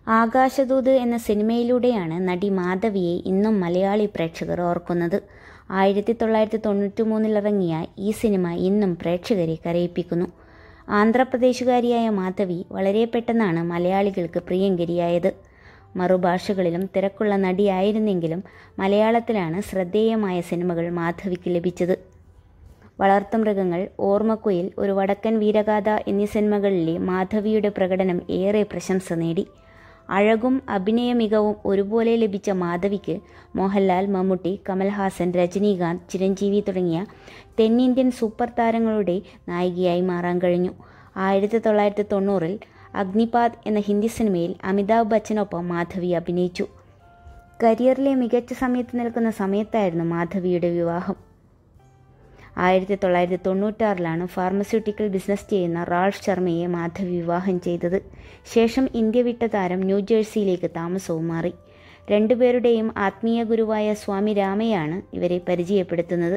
ആകാശദൂത് എന്ന സിനിമയിലൂടെയാണ് നടി മാധവിയെ ഇന്നും മലയാളി പ്രേക്ഷകർ ഓർക്കുന്നത് ആയിരത്തി തൊള്ളായിരത്തി തൊണ്ണൂറ്റി മൂന്നിലിറങ്ങിയ ഈ സിനിമ ഇന്നും പ്രേക്ഷകരെ കരയിപ്പിക്കുന്നു ആന്ധ്രാപ്രദേശുകാരിയായ മാധവി വളരെ പെട്ടെന്നാണ് മലയാളികൾക്ക് പ്രിയങ്കരിയായത് മറുഭാഷകളിലും തിരക്കുള്ള നടിയായിരുന്നെങ്കിലും മലയാളത്തിലാണ് ശ്രദ്ധേയമായ സിനിമകൾ മാധവിക്ക് ലഭിച്ചത് വളർത്തുമൃഗങ്ങൾ ഓർമ്മക്കുയിൽ ഒരു വടക്കൻ വീരഗാഥ എന്നീ സിനിമകളിലെ മാധവിയുടെ പ്രകടനം ഏറെ പ്രശംസ നേടി അഴകും അഭിനയ മികവും ഒരുപോലെ ലഭിച്ച മാധവിക്ക് മോഹൻലാൽ മമ്മൂട്ടി കമൽഹാസൻ രജനീകാന്ത് ചിരഞ്ജീവി തുടങ്ങിയ തെന്നിന്ത്യൻ സൂപ്പർ താരങ്ങളുടെ നായികയായി മാറാൻ കഴിഞ്ഞു ആയിരത്തി തൊള്ളായിരത്തി തൊണ്ണൂറിൽ അഗ്നിപാത് എന്ന ഹിന്ദി സിനിമയിൽ അമിതാഭ് ബച്ചനൊപ്പം മാധവി അഭിനയിച്ചു കരിയറിലെ മികച്ച സമയത്ത് നിൽക്കുന്ന സമയത്തായിരുന്നു മാധവിയുടെ വിവാഹം ആയിരത്തി തൊള്ളായിരത്തി തൊണ്ണൂറ്റാറിലാണ് ഫാർമസ്യൂട്ടിക്കൽ ബിസിനസ് ചെയ്യുന്ന റാൾഫ് ശർമ്മയെ മാധവി വിവാഹം ചെയ്തത് ശേഷം ഇന്ത്യ വിട്ട താരം ന്യൂജേഴ്സിയിലേക്ക് താമസവും മാറി രണ്ടുപേരുടെയും ആത്മീയ ഗുരുവായ സ്വാമി രാമയാണ് ഇവരെ പരിചയപ്പെടുത്തുന്നത്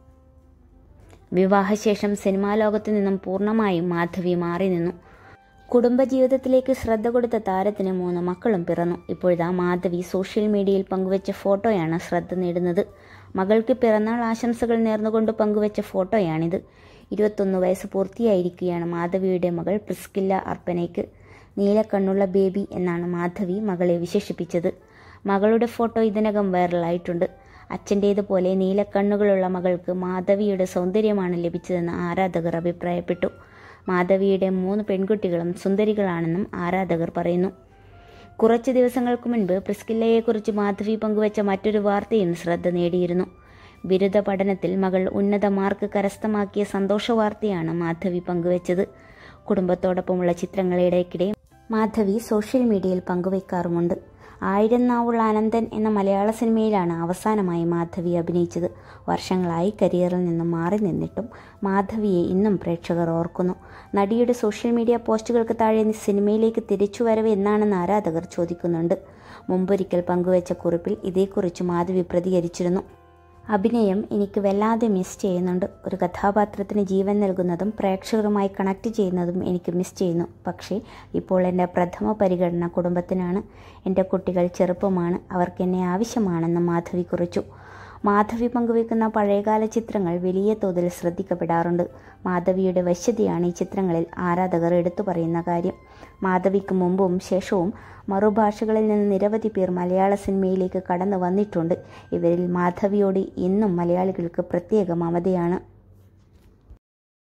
വിവാഹശേഷം സിനിമാ ലോകത്തു നിന്നും പൂർണ്ണമായും മാധവി മാറി നിന്നു കുടുംബജീവിതത്തിലേക്ക് ശ്രദ്ധ കൊടുത്ത താരത്തിന് മൂന്ന് മക്കളും പിറന്നു ഇപ്പോഴാ മാധവി സോഷ്യൽ മീഡിയയിൽ പങ്കുവച്ച ഫോട്ടോയാണ് ശ്രദ്ധ നേടുന്നത് മകൾക്ക് പിറന്നാൾ ആശംസകൾ നേർന്നുകൊണ്ട് പങ്കുവച്ച ഫോട്ടോയാണിത് ഇരുപത്തൊന്ന് വയസ്സ് പൂർത്തിയായിരിക്കുകയാണ് മാധവിയുടെ മകൾ പ്രിസ്കില്ല അർപ്പനയ്ക്ക് നീലക്കണ്ണുള്ള ബേബി എന്നാണ് മാധവി മകളെ വിശേഷിപ്പിച്ചത് മകളുടെ ഫോട്ടോ ഇതിനകം വൈറലായിട്ടുണ്ട് അച്ഛൻ്റേതുപോലെ നീലക്കണ്ണുകളുള്ള മകൾക്ക് മാധവിയുടെ സൗന്ദര്യമാണ് ലഭിച്ചതെന്ന് ആരാധകർ അഭിപ്രായപ്പെട്ടു മാധവിയുടെ മൂന്ന് പെൺകുട്ടികളും സുന്ദരികളാണെന്നും ആരാധകർ പറയുന്നു കുറച്ച് ദിവസങ്ങൾക്ക് മുൻപ് പ്രിസ്കില്ലയെക്കുറിച്ച് മാധവി പങ്കുവച്ച മറ്റൊരു വാർത്തയും ശ്രദ്ധ നേടിയിരുന്നു ബിരുദ പഠനത്തിൽ മകൾ ഉന്നത മാർക്ക് കരസ്ഥമാക്കിയ സന്തോഷ വാർത്തയാണ് മാധവി പങ്കുവച്ചത് കുടുംബത്തോടൊപ്പമുള്ള ചിത്രങ്ങളിടയ്ക്കിടെ മാധവി സോഷ്യൽ മീഡിയയിൽ പങ്കുവയ്ക്കാറുമുണ്ട് ആയിരം നാവുള്ള അനന്തൻ എന്ന മലയാള സിനിമയിലാണ് അവസാനമായി മാധവി അഭിനയിച്ചത് വർഷങ്ങളായി കരിയറിൽ നിന്നും മാറി നിന്നിട്ടും മാധവിയെ ഇന്നും പ്രേക്ഷകർ ഓർക്കുന്നു നടിയുടെ സോഷ്യൽ മീഡിയ പോസ്റ്റുകൾക്ക് താഴെ സിനിമയിലേക്ക് തിരിച്ചുവരവ് എന്നാണെന്ന് ആരാധകർ ചോദിക്കുന്നുണ്ട് മുമ്പൊരിക്കൽ പങ്കുവച്ച കുറിപ്പിൽ ഇതേക്കുറിച്ച് മാധവി പ്രതികരിച്ചിരുന്നു അഭിനയം എനിക്ക് വല്ലാതെ മിസ് ചെയ്യുന്നുണ്ട് ഒരു കഥാപാത്രത്തിന് ജീവൻ നൽകുന്നതും പ്രേക്ഷകരുമായി കണക്ട് ചെയ്യുന്നതും എനിക്ക് മിസ് ചെയ്യുന്നു പക്ഷേ ഇപ്പോൾ എൻ്റെ പ്രഥമ പരിഗണന കുടുംബത്തിനാണ് എൻ്റെ കുട്ടികൾ ചെറുപ്പമാണ് അവർക്ക് എന്നെ ആവശ്യമാണെന്ന് മാധവി കുറിച്ചു മാധവി പങ്കുവെക്കുന്ന പഴയകാല ചിത്രങ്ങൾ വലിയ തോതിൽ ശ്രദ്ധിക്കപ്പെടാറുണ്ട് മാധവിയുടെ വശ്യതയാണ് ഈ ചിത്രങ്ങളിൽ ആരാധകർ എടുത്തു പറയുന്ന കാര്യം മാധവിക്ക് മുമ്പും ശേഷവും മറുഭാഷകളിൽ നിന്ന് നിരവധി പേർ മലയാള സിനിമയിലേക്ക് കടന്നു വന്നിട്ടുണ്ട് ഇവരിൽ മാധവിയോട് ഇന്നും മലയാളികൾക്ക് പ്രത്യേക മമതയാണ്